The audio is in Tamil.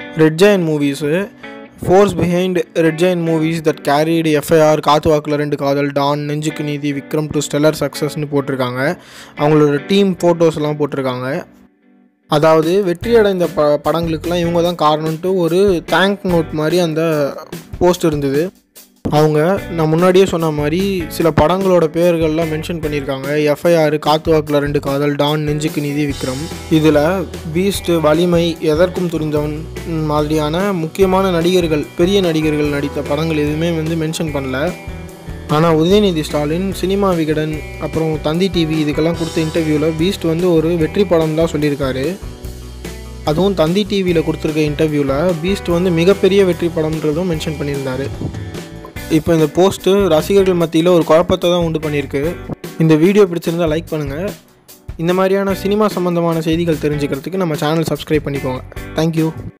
red Giant Movies force behind Red Giant Movies that carried FIR காத்து வாக்கில் ரெண்டு காதல் டான் நெஞ்சுக்கு நீதி விக்ரம் டு ஸ்டெல்லர் சக்ஸஸ்னு போட்டிருக்காங்க அவங்களோட டீம் ஃபோட்டோஸ்லாம் போட்டிருக்காங்க அதாவது வெற்றி அடைந்த ப படங்களுக்கெல்லாம் இவங்க தான் காரணம்ன்ட்டு ஒரு தேங்க் நோட் மாதிரி அந்த போஸ்ட் இருந்தது அவங்க நான் முன்னாடியே சொன்ன மாதிரி சில படங்களோட பேர்கள்லாம் மென்ஷன் பண்ணியிருக்காங்க எஃப்ஐஆர் காத்துவாக்கில் ரெண்டு காதல் டான் நெஞ்சுக்கு நிதி விக்ரம் இதில் பீஸ்ட் வலிமை எதற்கும் துணிந்தவன் மாதிரியான முக்கியமான நடிகர்கள் பெரிய நடிகர்கள் நடித்த படங்கள் எதுவுமே வந்து மென்ஷன் பண்ணல ஆனால் உதயநிதி ஸ்டாலின் சினிமா விகடன் அப்புறம் தந்தி டிவி இதுக்கெல்லாம் கொடுத்த இன்டர்வியூவில் பீஸ்ட் வந்து ஒரு வெற்றி படம் தான் சொல்லியிருக்காரு அதுவும் தந்தி டிவியில் கொடுத்துருக்க இன்டர்வியூவில் பீஸ்ட் வந்து மிகப்பெரிய வெற்றி படம்ன்றதும் மென்ஷன் பண்ணியிருந்தாரு இப்போ இந்த போஸ்ட்டு ரசிகர்கள் மத்தியில் ஒரு குழப்பத்தை தான் உண்டு பண்ணியிருக்கு இந்த வீடியோ பிடிச்சிருந்தால் லைக் பண்ணுங்கள் இந்த மாதிரியான சினிமா சம்மந்தமான செய்திகள் தெரிஞ்சுக்கிறதுக்கு நம்ம சேனல் சப்ஸ்கிரைப் பண்ணிக்கோங்க தேங்க்யூ